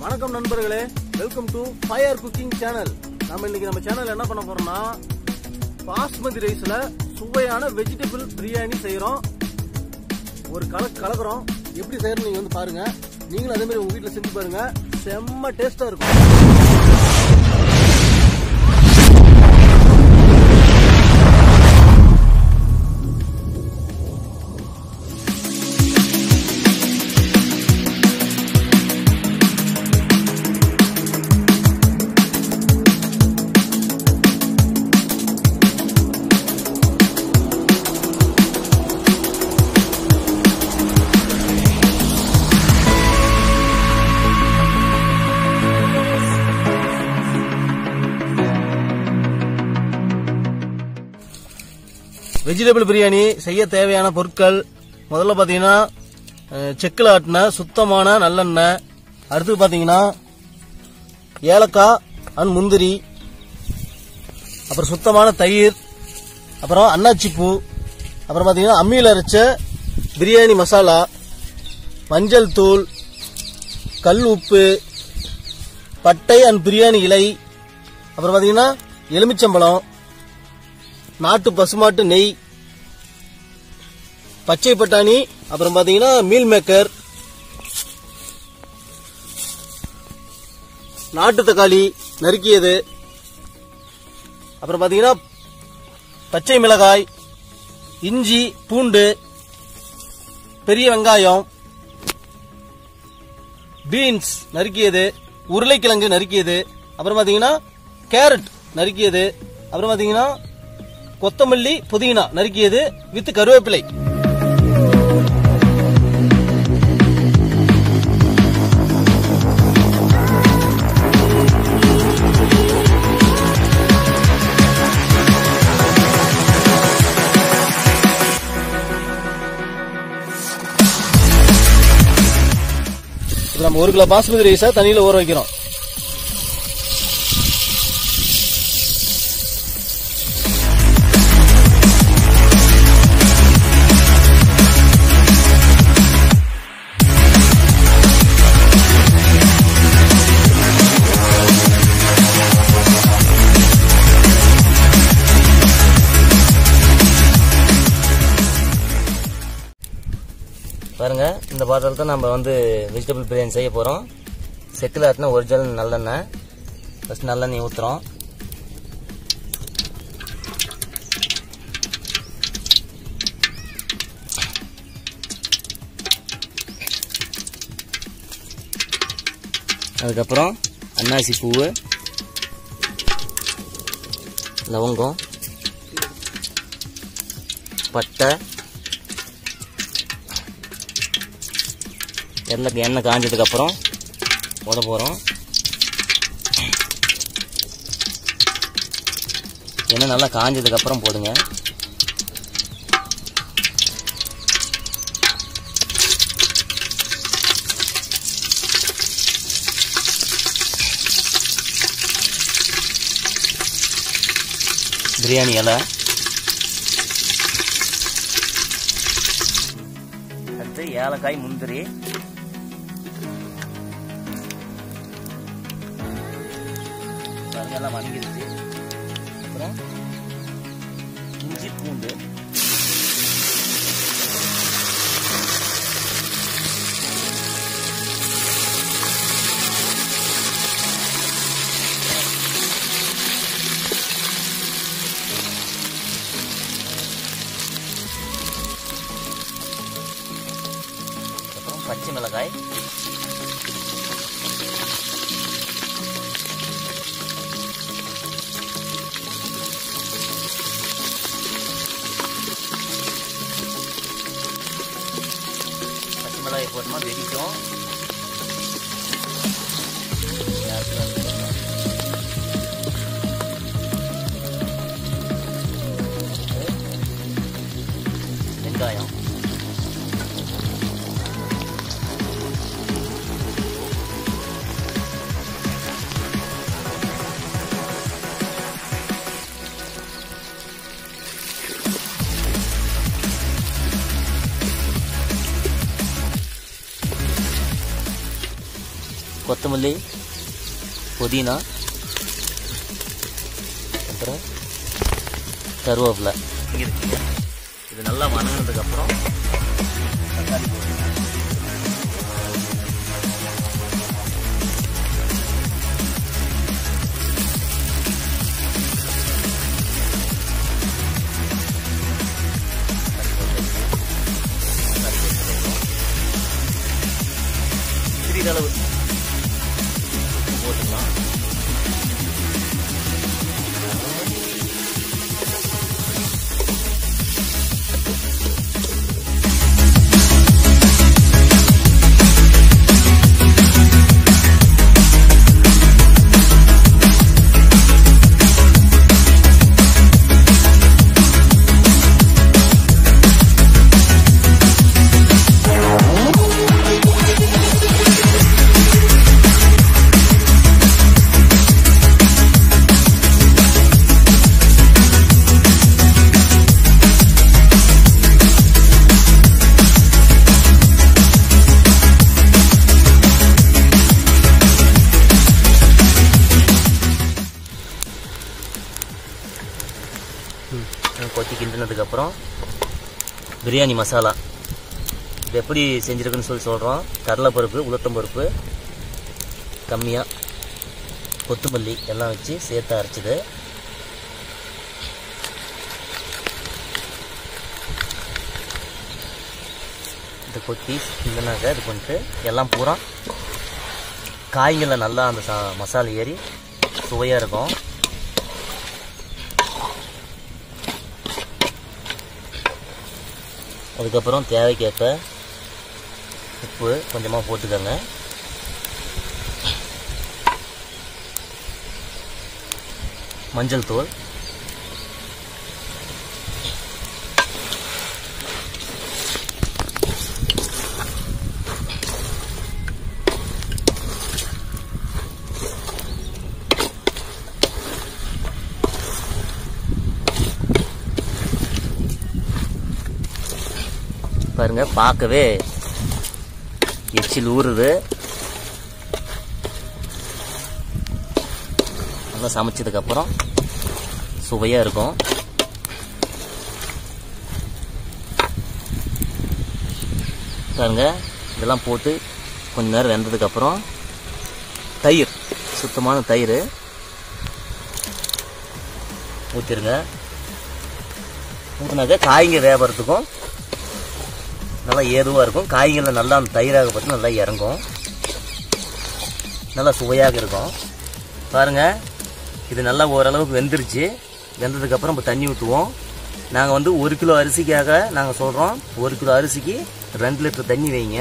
வணக்கம் நண்பர்களே welcome to fire cooking channel நம்ம இன்னைக்கு நம்ம சேனல் என்ன பண்ண போறோம்னா பாஸ்மதி ரைஸ்ல சுவையான வெஜிடபிள் பிரியாணி செய்யறோம் ஒரு கலக்கு கலக்குறோம் எப்படி செய்யறோம் நீங்க வந்து பாருங்க நீங்களும் அதே மாதிரி உங்க வீட்ல செஞ்சு பாருங்க செம்ம டேஸ்டா இருக்கும் வெஜிடபிள் பிரியாணி செய்ய தேவையான பொருட்கள் முதல்ல பாத்தீங்கன்னா அஹ், செக்குல ஆட்டின சுத்தமான நல்லெண்ணெய் அடுத்து பாத்தீங்கன்னா ஏலக்காய் அண்ட் முந்திரி அப்புறம் சுத்தமான தயிர் அப்புறம் அன்னாச்சி பூ அப்புறம் பாத்தீங்கன்னா அம்மியில் அரைச்ச பிரியாணி மசாலா மஞ்சள் தூள் கல் உப்பு பட்டை அண்ட் பிரியாணி இலை அப்புறம் பாத்தீங்கன்னா எலுமிச்சம்பழம் நாட்டு பசுமாட்டு நெய் பச்சை பட்டாணி அப்புறம் பாத்தீங்கன்னா மீல் மேக்கர் நாட்டு தக்காளி நறுக்கியது அப்புறம் பாத்தீங்கன்னா பச்சை மிளகாய் இஞ்சி பூண்டு பெரிய வெங்காயம் பீன்ஸ் நறுக்கியது உருளைக்கிழங்கு நறுக்கியது அப்புறம் பாத்தீங்கன்னா கேரட் நறுக்கியது அப்புறம் பாத்தீங்கன்னா கொத்தமல்லி புதினா நறுக்கியது வித் கருவேப்பிலை இப்ப நம்ம ஒரு கிலோ பாஸ்மதி ரைஸை தண்ணியில ஊற வைக்கிறோம் பாருங்க இந்த பாத்திரத்தை தான் நம்ம வந்து வெஜிடபிள் பிரியாணி செய்ய போகிறோம் செக்கில் ஆட்டின ஒரிஜினல் நல்லெண்ணெய் ஃபஸ்ட் நல்லெண்ணெய் ஊற்றுறோம் அதுக்கப்புறம் அன்னாசி பூவு லவங்கம் பட்டை எண்ணெய் எண்ணெய் காஞ்சதுக்கு அப்புறம் போட போகிறோம் எண்ணெய் நல்லா காஞ்சதுக்கு அப்புறம் போடுங்க பிரியாணி இலை அடுத்து ஏலக்காய் முந்திரி பாருங்க எல்லாம் வணங்கிடுச்சு அப்புறம் இஞ்சி பூண்டு அப்புறம் பச்சை மிளகாய் பச்சை மிளகாய் போட்டோமா வெடிக்கும் வெங்காயம் கொத்தமல்லி புதினா அப்புறம் கருவேப்பிலை இருக்கு இது நல்லா வணங்கினதுக்கு அப்புறம் தக்காளி போடுங்க சிறிதளவு போட்டுக்கலாம் கொத்தி கிண்டினதுக்கப்புறம் பிரியாணி மசாலா இது எப்படி செஞ்சுருக்குன்னு சொல்லி சொல்கிறோம் கடலைப்பருப்பு உளுத்தம்பருப்பு கம்மியாக கொத்தமல்லி எல்லாம் வச்சு சேர்த்து அரைச்சிது இது கொத்தி இல்லைனாக்கா இது பண்ணிட்டு எல்லாம் பூரா காய்களில் நல்லா அந்த சா மசாலா ஏறி சுவையாக இருக்கும் அதுக்கப்புறம் தேவைக்கேற்ப உப்பு கொஞ்சமாக போட்டுக்கோங்க மஞ்சள் தூள் பாருங்க பார்க்கவே எச்சில் ஊறுது நல்லா சமைச்சதுக்கப்புறம் சுவையாக இருக்கும் பாருங்க இதெல்லாம் போட்டு கொஞ்ச நேரம் வெந்ததுக்கப்புறம் தயிர் சுத்தமான தயிர் ஊற்றிருங்க ஊற்றினாக்க காய்ங்க வேகிறதுக்கும் நல்லா ஏதுவாக இருக்கும் காய்களில் நல்லா அந்த தயிராக பார்த்து நல்லா இறங்கும் நல்லா சுவையாக இருக்கும் பாருங்கள் இது நல்லா ஓரளவுக்கு வெந்துருச்சு வெந்ததுக்கப்புறம் இப்போ தண்ணி ஊற்றுவோம் நாங்கள் வந்து ஒரு கிலோ அரிசிக்காக நாங்கள் சொல்கிறோம் ஒரு கிலோ அரிசிக்கு ரெண்டு லிட்டர் தண்ணி வைங்க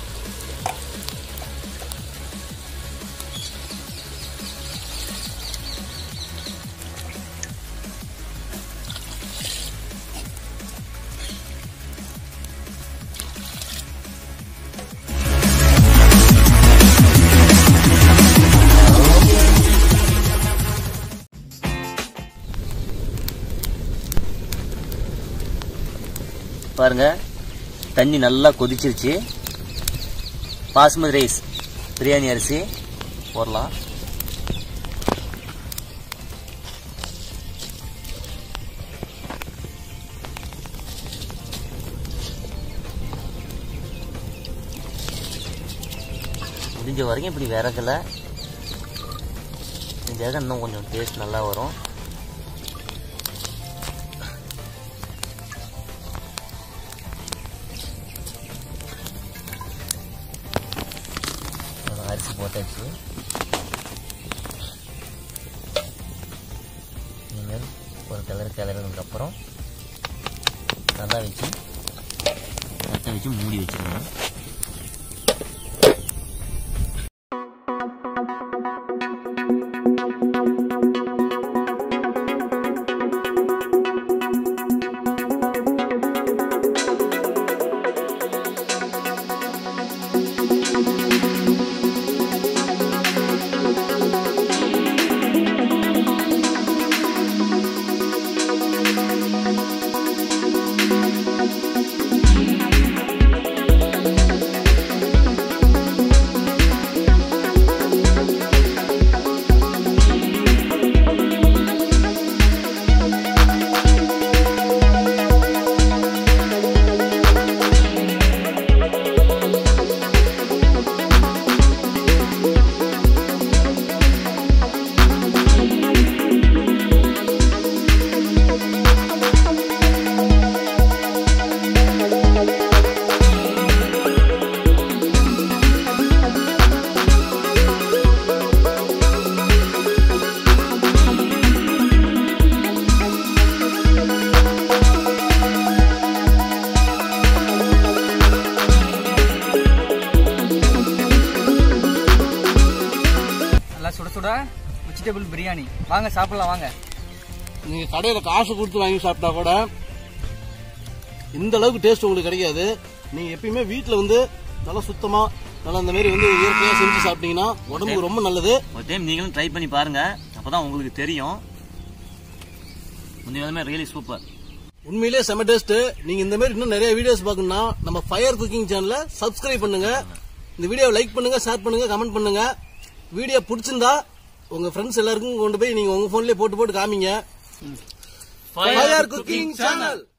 பாருங்க தண்ணி நல்லா கொதிச்சிருச்சு பாஸ்மதி ரைஸ் பிரியாணி அரிசி போடலாம் முடிஞ்ச வரைக்கும் இப்படி விறகல செஞ்சாக இன்னும் கொஞ்சம் டேஸ்ட் நல்லா வரும் அவ்வளோ அரிசி போட்டாச்சு நீங்கள் ஒரு கலர் கிளறினதுக்கப்புறம் நல்லா வச்சு தட்டை வச்சு மூடி வச்சுக்கணும் சுட வெஜிடபிள் பிரியாணி வாங்க சாப்பிடலாம் வாங்க நீங்க கடையில காசு கொடுத்து வாங்கி சாப்பிட்டா கூட இந்த அளவுக்கு டேஸ்ட் உங்களுக்கு கிடைக்காது நீங்க எப்பயுமே வீட்ல வந்து நல்லா சுத்தமா நல்லா அந்த மாதிரி வந்து இயற்கையா செஞ்சு சாப்பிட்டீங்கன்னா உடம்புக்கு ரொம்ப நல்லது ஒரு டைம் நீங்களும் ட்ரை பண்ணி பாருங்க அப்பதான் உங்களுக்கு தெரியும் உண்மையாலுமே ரியலி சூப்பர் உண்மையிலேயே செம டேஸ்ட் நீங்க இந்த மாதிரி இன்னும் நிறைய வீடியோஸ் பார்க்கணும்னா நம்ம ஃபயர் குக்கிங் சேனலை சப்ஸ்கிரைப் பண்ணுங்க இந்த வீடியோவை லைக் பண்ணுங்க ஷேர் பண்ணுங்க கமெண்ட் பண்ணுங்க வீடியோ பிடிச்சிருந்தா உங்க ஃப்ரெண்ட்ஸ் எல்லாருக்கும் கொண்டு போய் நீங்க உங்க போன்லயே போட்டு போட்டு காமிங்க ஃபயர் குக்கிங் சேனல்